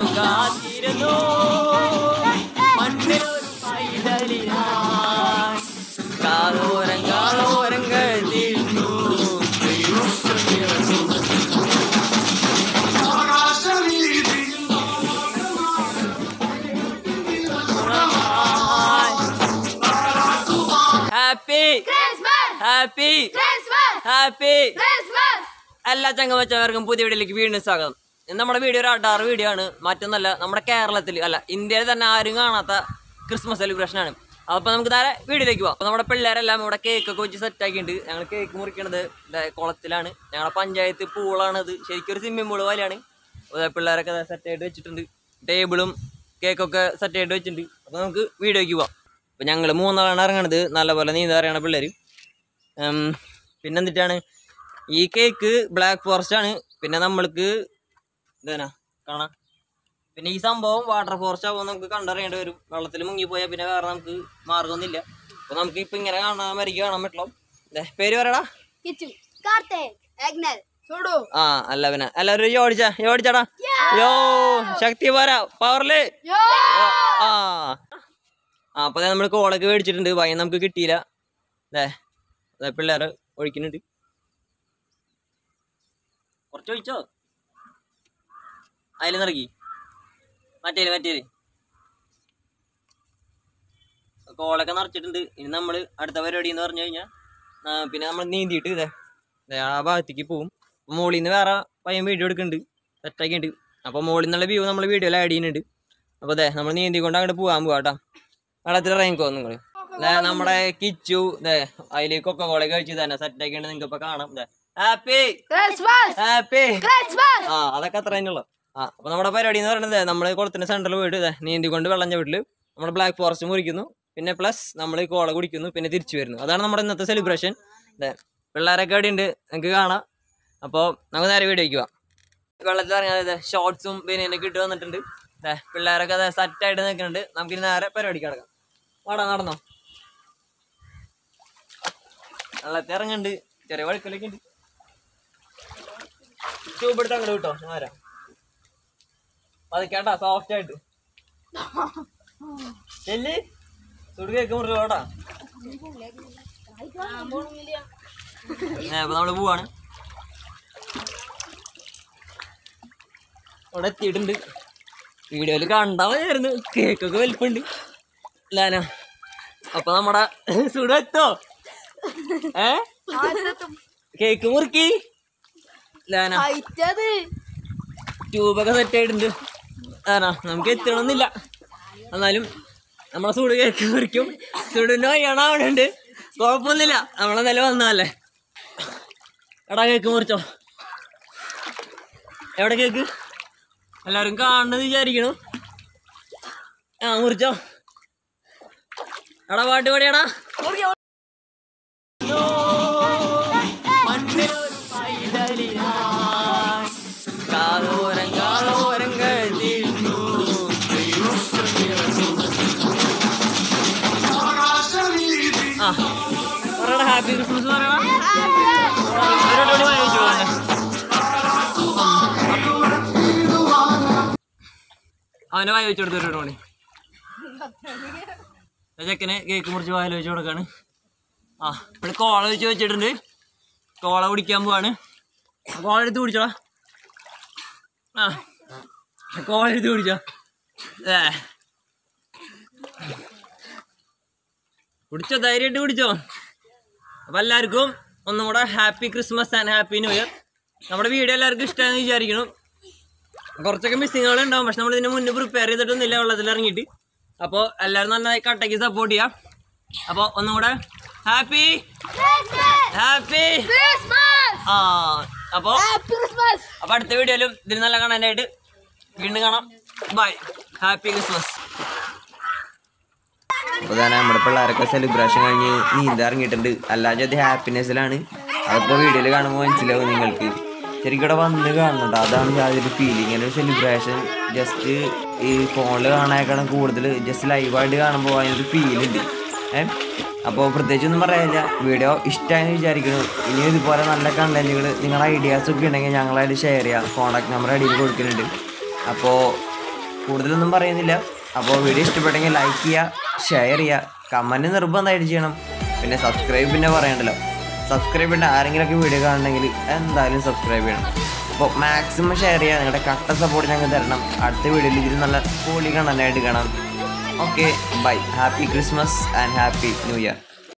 കാത്തിരുന്നു മണ്ണിലൊരു പൈതലിനായി കാതോരം കാതോരങ്ങൾ തീർന്നു happy Christmas! Happy Christmas! Happy Christmas! എല്ലാ ചങ്ങമച്ചവർക്കും പുതിയ വീഡിയോയിലേക്ക് വീണ്ടും സ്വാഗതം ഇന്ന് നമ്മുടെ വീഡിയോ ഒരു അടാറ് വീഡിയോ ആണ് മറ്റൊന്നല്ല നമ്മുടെ കേരളത്തിൽ അല്ല ഇന്ത്യയിൽ തന്നെ ആരും കാണാത്ത ക്രിസ്മസ് സെലിബ്രേഷൻ ആണ് അപ്പോൾ നമുക്ക് നേരെ വീഡിയോയിലേക്ക് പോകാം അപ്പോൾ നമ്മുടെ പിള്ളേരെല്ലാം ഇവിടെ കേക്ക് ഒക്കെ വെച്ച് സെറ്റ് ആക്കിയിട്ടുണ്ട് ഞങ്ങൾ കേക്ക് മുറിക്കണത് ദേ കുളത്തിലാണ് ഞങ്ങളുടെ പഞ്ചായത്ത് പൂളാണ് ഇത് ശരിക്കും ഒരു സ്വിമ്മിംഗ് പൂള് പോലെയാണ് അപ്പോൾ ദേ പിള്ളേരൊക്കെ സെറ്റ് ആയിട്ട് വെച്ചിട്ടുണ്ട് ടേബിളും കേക്കൊക്കെ സെറ്റ് ആയിട്ട് വെച്ചിട്ടുണ്ട് അപ്പോൾ നമുക്ക് വീഡിയോയ്ക്ക് പോകാം അപ്പോൾ ഞങ്ങൾ മൂന്നാളാണ് ഇറങ്ങണത് നല്ലപോലെ നീന്താൻ അറിയണ പിള്ളേർ പിന്നെ എന്നിട്ടാണ് ഈ കേക്ക് ബ്ലാക്ക് ഫോറസ്റ്റ് ആണ് പിന്നെ നമ്മൾക്ക് ഇതേനാ കാണാം പിന്നെ ഈ സംഭവം വാട്ടർ ഫോറസ്റ്റ് ആകുമ്പോൾ നമുക്ക് കണ്ടറിയേണ്ടി വരും വെള്ളത്തിൽ മുങ്ങിപ്പോയാൽ പിന്നെ വേറെ നമുക്ക് മാർഗമൊന്നുമില്ല അപ്പോൾ നമുക്ക് ഇപ്പം ഇങ്ങനെ കാണാൻ മരിക്ക് കാണാൻ പറ്റുള്ളൂ ദേ, പേര് പറയടാ Kichu. Karthik. Agnel. Sudu. ആ അല്ല പിന്നെ എല്ലാവരും യോടിച്ചാ യോടിച്ചാടാ യോ ശക്തി പോരാ പവറില് Yo! ആ ആ അപ്പോൾ നമ്മൾ കോളൊക്കെ മേടിച്ചിട്ടുണ്ട് വൈകി നമുക്ക് കിട്ടിയില്ല അല്ലേ അതെ പിള്ളേർ ഒഴിക്കുന്നുണ്ട് കുറച്ച് ഒഴിച്ചോ അതിൽ നിറക്കി മറ്റേല് മറ്റേല് കോളൊക്കെ നിറച്ചിട്ടുണ്ട് ഇനി നമ്മൾ അടുത്ത പരിപാടി എന്ന് പറഞ്ഞു കഴിഞ്ഞാൽ പിന്നെ നമ്മൾ നീന്തിയിട്ട് ഇതേ ദേ ആ ഭാഗത്തേക്ക് പോവും മുകളിൽ നിന്ന് വേറെ പയ്യൻ വീഡിയോ എടുക്കുന്നുണ്ട് സെറ്റാക്കിയിട്ടുണ്ട് അപ്പോൾ മുകളിൽ നിന്നുള്ള വ്യൂ നമ്മൾ വീഡിയോയിൽ ആഡ് ചെയ്യുന്നുണ്ട് അപ്പോൾ അതെ നമ്മൾ നീന്തിക്കൊണ്ട് അങ്ങോട്ട് പോകാൻ പോവാ കേട്ടോ വെള്ളത്തിൽ ഇറങ്ങിക്കോ നിങ്ങൾ ദേ നമ്മുടെ കിച്ചു ദേ അതിൽ കൊക്ക കോള കഴിച്ച് തന്നെ സെറ്റാക്കിയിട്ട് നിങ്ങൾക്ക് ഇപ്പോൾ കാണാം ദേ ഹാപ്പി Christmas! Happy Christmas! ആ അതൊക്കെ അത്ര തന്നെയുള്ളൂ ആ അപ്പോൾ നമ്മുടെ പരിപാടി എന്ന് പറയുന്നത് നമ്മൾ കുളത്തിന്റെ സെൻറ്ററിൽ പോയിട്ട് ദേ നീന്തിക്കൊണ്ട് വെള്ളം ചവിട്ടിൽ നമ്മുടെ ബ്ലാക്ക് ഫോറസ്റ്റ് മുറിക്കുന്നു പിന്നെ പ്ലസ് നമ്മൾ കോള കുടിക്കുന്നു പിന്നെ തിരിച്ചു വരുന്നു അതാണ് നമ്മുടെ ഇന്നത്തെ സെലിബ്രേഷൻ ദേ പിള്ളേരൊക്കെ അവിടെ ഉണ്ട് നിങ്ങൾക്ക് കാണാം അപ്പോൾ നമുക്ക് നേരെ വീഡിയോയ്ക്ക് പോവാം വെള്ളത്തിൽ ഇറങ്ങിയത് ഷോർട്സും ബനിയനൊക്കെ ഇട്ട് വന്നിട്ടുണ്ട് ദേ പിള്ളേരൊക്കെ അതെ സെറ്റായിട്ട് നിൽക്കുന്നുണ്ട് നമുക്കിനി നേരെ പരിപാടിക്ക് കിടക്കാം വാടാ നടന്നോ വെള്ളത്തിൽ ഇറങ്ങുന്നുണ്ട് ചെറിയ വഴുക്കലൊക്കെ ഉണ്ട് ട്യൂബ് എടുത്ത് അങ്ങോട്ട് കിട്ടോ ഞാൻ വരാം പതുക്കേട്ടാ സോഫ്റ്റ് ആയിട്ട് ചെല്ലി ചുടു കേക്ക് മുറി ഓടാ അപ്പൊ നമ്മള് പോവാണ് അവിടെ എത്തിയിട്ടുണ്ട് വീഡിയോയിൽ കണ്ടാവുന്നു കേക്കൊക്കെ വലിപ്പുണ്ട് ലാന അപ്പൊ നമ്മടെ സുഡ എത്തോ ഏ കേക്ക് മുറുക്കി ലാന അയച്ചത് ട്യൂബൊക്കെ സെറ്റ് ആയിട്ടുണ്ട് ആണോ നമുക്ക് എത്തണമെന്നില്ല എന്നാലും നമ്മളെ സൂട് കേക്ക് മുറിക്കും സൂടിൻ്റെ വയ്യാണ് അവിടെ ഉണ്ട് കുഴപ്പമൊന്നുമില്ല നമ്മളെ നില വന്നതല്ലേ എടാ കേക്ക് മുറിച്ചോ എവിടെ കേക്ക് എല്ലാവരും കാണുന്നത് വിചാരിക്കണു ആ മുറിച്ചോ എടാ പാട്ട് പാടിയടാ കാതോരം കാതോരങ്ങൾ തീർന്നു ആ പറയടാ ഹാപ്പി ക്രിസ്മസ് പറയടാ ഒരു ടോണി വാങ്ങിച്ചു പോകണേ അവനെ വായി വെച്ച് കൊടുത്തു ഒരു ടോണി ആ ചെക്കന് കേക്ക് മുറിച്ച് വായിൽ വെച്ച് കൊടുക്കാണ് ആ ഇവിടെ കോള വെച്ച് വെച്ചിട്ടുണ്ട് കോള കുടിക്കാൻ പോവാണ് കോള എടുത്ത് കുടിച്ചോളാ ആ കോള എടുത്ത് കുടിച്ചോ ഏ കുടിച്ചോ ധൈര്യമായിട്ട് കുടിച്ചോ അപ്പം എല്ലാവർക്കും ഒന്നും കൂടെ happy Christmas and happy new year നമ്മുടെ വീഡിയോ എല്ലാവർക്കും ഇഷ്ടമാണെന്ന് വിചാരിക്കുന്നു കുറച്ചൊക്കെ മിസ്സിങ്ങുകൾ ഉണ്ടാവും പക്ഷെ നമ്മൾ ഇതിന് മുന്നേ പ്രിപ്പയർ ചെയ്തിട്ടൊന്നുമില്ല വെള്ളത്തിൽ ഇറങ്ങിയിട്ട് അപ്പോൾ എല്ലാവരും നന്നായി കട്ടയ്ക്ക് സപ്പോർട്ട് ചെയ്യാം അപ്പോൾ ഒന്നും കൂടെ ഹാപ്പി ഹാപ്പി Christmas! ആ അപ്പോൾ Happy Christmas! അപ്പോൾ അടുത്ത വീഡിയോയിലും ഇതിൽ നല്ല കാണാനായിട്ട് വീണ്ടും കാണാം ബൈ ഹാപ്പി ക്രിസ്മസ് അപ്പോൾ തന്നെ നമ്മുടെ പിള്ളേരൊക്കെ സെലിബ്രേഷൻ കഴിഞ്ഞ് നീന്തി ഇറങ്ങിയിട്ടുണ്ട് അല്ലാതെ അത് ഹാപ്പിനെസ്സിലാണ് അതിപ്പോൾ വീഡിയോയിൽ കാണുമ്പോൾ മനസ്സിലാവും നിങ്ങൾക്ക് ശരിക്കും ഇവിടെ വന്ന് കാണുന്നുണ്ട് അതാണ് യാതൊരു ഫീലിംഗ് ഒരു സെലിബ്രേഷൻ ജസ്റ്റ് ഈ ഫോണിൽ കാണാനേക്കാളും കൂടുതൽ ജസ്റ്റ് ലൈവായിട്ട് കാണുമ്പോൾ അതിനൊരു ഫീലുണ്ട് ഏഹ് അപ്പോൾ പ്രത്യേകിച്ചൊന്നും പറയാനില്ല വീഡിയോ ഇഷ്ടമായെന്ന് വിചാരിക്കുന്നു ഇനിയും ഇതുപോലെ നല്ല കണ്ടന്റുകൾ നിങ്ങളുടെ ഐഡിയാസ് ഒക്കെ ഉണ്ടെങ്കിൽ ഞങ്ങളായിട്ട് ഷെയർ ചെയ്യാം കോൺടാക്ട് നമ്പർ അടിയിൽ കൊടുക്കുന്നുണ്ട് അപ്പോൾ കൂടുതലൊന്നും പറയുന്നില്ല അപ്പോൾ വീഡിയോ ഇഷ്ടപ്പെട്ടെങ്കിൽ ലൈക്ക് ചെയ്യുക ഷെയർ ചെയ്യുക കമൻറ്റ് നിർബന്ധമായിട്ട് ചെയ്യണം പിന്നെ സബ്സ്ക്രൈബ് പിന്നെ പറയണ്ടല്ലോ സബ്സ്ക്രൈബ് ചെയ്യേണ്ട ആരെങ്കിലുമൊക്കെ വീഡിയോ കാണണമെങ്കിൽ എന്തായാലും സബ്സ്ക്രൈബ് ചെയ്യണം അപ്പോൾ മാക്സിമം ഷെയർ ചെയ്യുക നിങ്ങളുടെ കട്ട സപ്പോർട്ട് ഞങ്ങൾക്ക് തരണം അടുത്ത വീഡിയോയിൽ ഇതിൽ നല്ല പൊളി കാണാനായിട്ട് കാണാം okay bye happy Christmas and happy new year